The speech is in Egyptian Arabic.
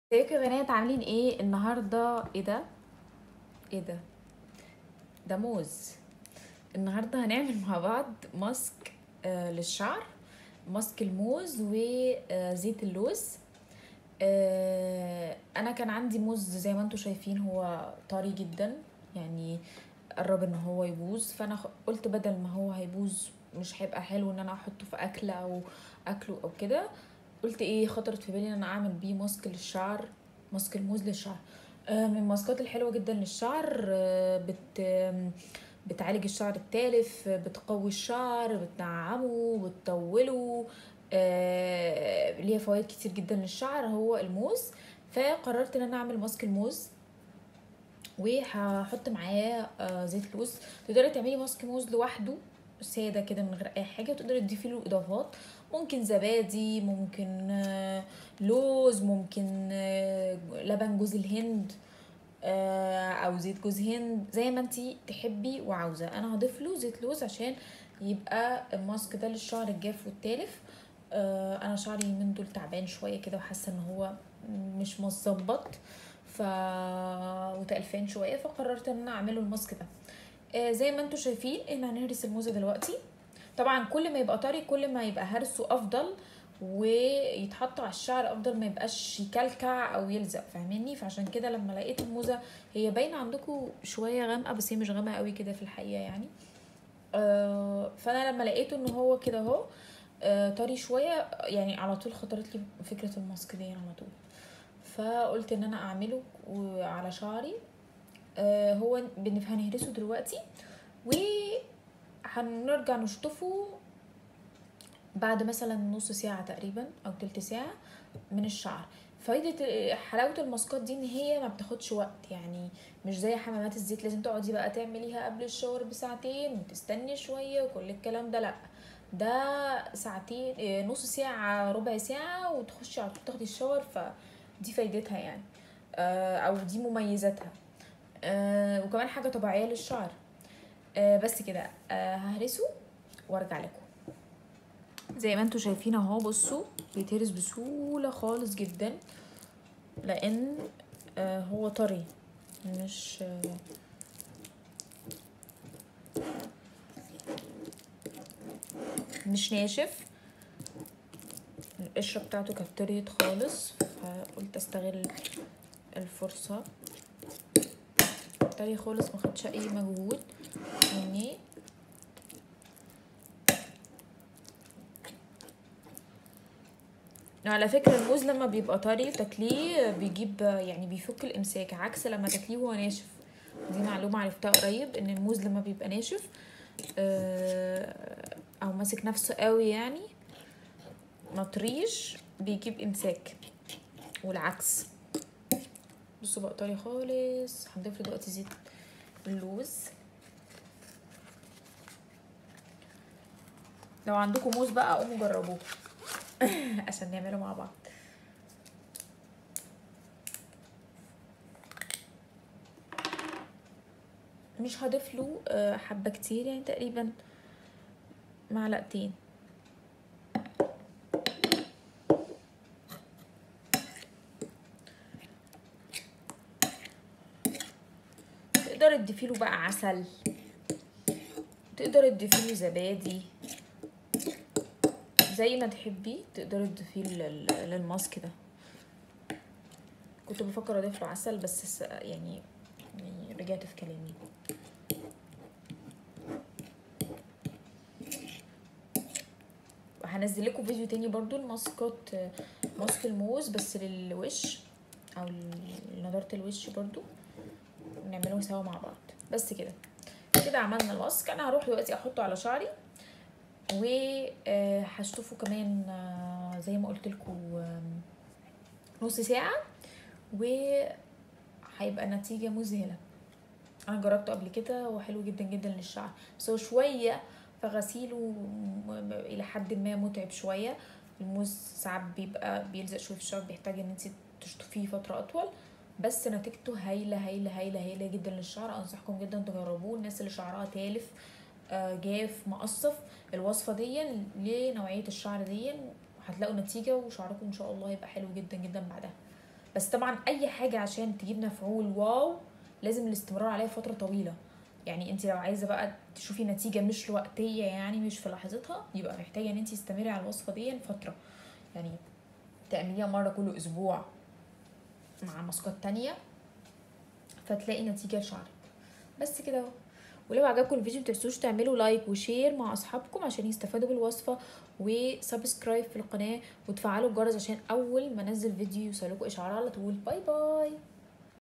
ازيكم يا بنات عاملين ايه النهارده ايه ده ايه ده ده موز النهارده هنعمل مع بعض ماسك آه للشعر ماسك الموز وزيت اللوز آه انا كان عندي موز زي ما انتم شايفين هو طري جدا يعني قرب ان هو يبوظ فانا خ- قلت بدل ما هو هيبوظ مش هيبقى حلو ان انا احطه في اكل او اكله او كده قلت ايه خطرت في بالي ان انا اعمل بيه ماسك للشعر ماسك الموز للشعر آه، من الماسكات الحلوه جدا للشعر آه، بت آم، بتعالج الشعر التالف آه، بتقوي الشعر بتنعمه بتطوله آه، ليها فوائد كتير جدا للشعر هو الموز فقررت ان انا اعمل ماسك الموز وهحط معاه آه، زيت لوز تقدري تعملي ماسك موز لوحده ساده كده من غير اي حاجه وتقدري تضيفي له اضافات ممكن زبادي ممكن آه، لوز ممكن آه، لبن جوز الهند آه، او زيت جوز هند زي ما انتي تحبي وعاوزه انا هضيف له زيت لوز عشان يبقى الماسك ده للشعر الجاف والتالف آه، انا شعري من دول تعبان شويه كده وحاسه ان هو مش مظبط ف وتقلفان شويه فقررت ان انا اعمله الماسك ده آه، زي ما انتم شايفين احنا هنهرس الموزه دلوقتي طبعا كل ما يبقى طري كل ما يبقى هرسه افضل ويتحط على الشعر افضل ما يبقاش يكلكع او يلزق فاهميني فعشان كده لما لقيت الموزه هي باينه عندكم شويه غامقه بس هي مش غامقه قوي كده في الحقيقه يعني آه، فانا لما لقيته ان هو كده اهو آه، طري شويه يعني على طول خطرت لي فكره الماسك دي على طول فقلت ان انا اعمله و- على شعري آه، هو بن- هنهرسه دلوقتي وهنرجع نشطفه بعد مثلا نص ساعة تقريبا أو تلت ساعة من الشعر فايدة حلاوة الماسكات دي ان هي ما بتاخدش وقت يعني مش زي حمامات الزيت لازم تقعدي بقى تعمليها قبل الشاور بساعتين وتستني شوية وكل الكلام ده لا ده ساعتين إيه، نص ساعة ربع ساعة وتخشي على طول تاخدي الشاور فدي فايدتها يعني آه، او دي مميزاتها آه، وكمان حاجة طبيعية للشعر آه، بس كده آه، ههرسه وارجع لكم زي ما انتوا شايفين اهو بصوا بيتهرس بسهولة خالص جدا لان آه هو طري مش آه مش ناشف القشرة بتاعته كانت طريت خالص فقلت استغل الفرصة طري خالص ما خدش اي مجهود مني على فكرة الموز لما بيبقى طري تاكليه بيجيب يعني بيفك الامساك عكس لما تاكليه وهو ناشف دي معلومة عرفتها قريب ان الموز لما بيبقى ناشف آه، او ماسك نفسه قوي يعني مطريش بيجيب امساك والعكس بصوا بقى طري خالص هنضيف له دلوقتي زيت اللوز لو عندكم موز بقى قوموا جربوه عشان نعمله مع بعض مش هضيف له آه، حبة كتير يعني تقريبا معلقتين تقدري تضيفي له بقى عسل تقدري تضيفي له زبادي زي ما تحبي تقدري تضيفيه لل- للماسك ده كنت بفكر اضيف له عسل بس س- يعني يعني رجعت في كلامي هنزل لكم فيديو تاني برضو الماسكات ماسك الموز بس للوش او لنضارة الوش برضو نعملهم سوا مع بعض بس كده كده عملنا الماسك انا هروح دلوقتي احطه على شعري وهشطفه كمان آه، زي ما قلت لكم نص ساعة وهيبقى نتيجة مذهلة انا جربته قبل كده وحلو جدا جدا للشعر بس هو شوية فغسيله م- م- الى حد ما متعب شوية الموز ساعات بيبقى بيلزق شوية في الشعر بيحتاج ان انت تشطفيه فترة اطول بس نتيجته هايلة هايلة هايلة هايلة جدا للشعر انصحكم جدا تجربوه الناس اللي شعرها تالف آه، جاف مقصف الوصفة دي لنوعية الشعر دي هتلاقوا نتيجة وشعركم ان شاء الله هيبقى حلو جدا جدا بعدها بس طبعا اي حاجه عشان تجيب مفعول واو لازم الاستمرار عليها فتره طويله يعني انت لو عايزه بقى تشوفي نتيجه مش وقتيه يعني مش في لحظتها يبقى محتاجه ان انت تستمري على الوصفه دي فتره يعني تعمليها مره كل اسبوع مع ماسكات تانية فتلاقي نتيجه لشعرك بس كده اهو ولو عجبكم الفيديو متنسوش تعملوا لايك وشير مع اصحابكم عشان يستفادوا بالوصفه وسبسكرايب في القناه وتفعلوا الجرس عشان اول ما انزل فيديو يوصلكوا اشعار على طول باي باي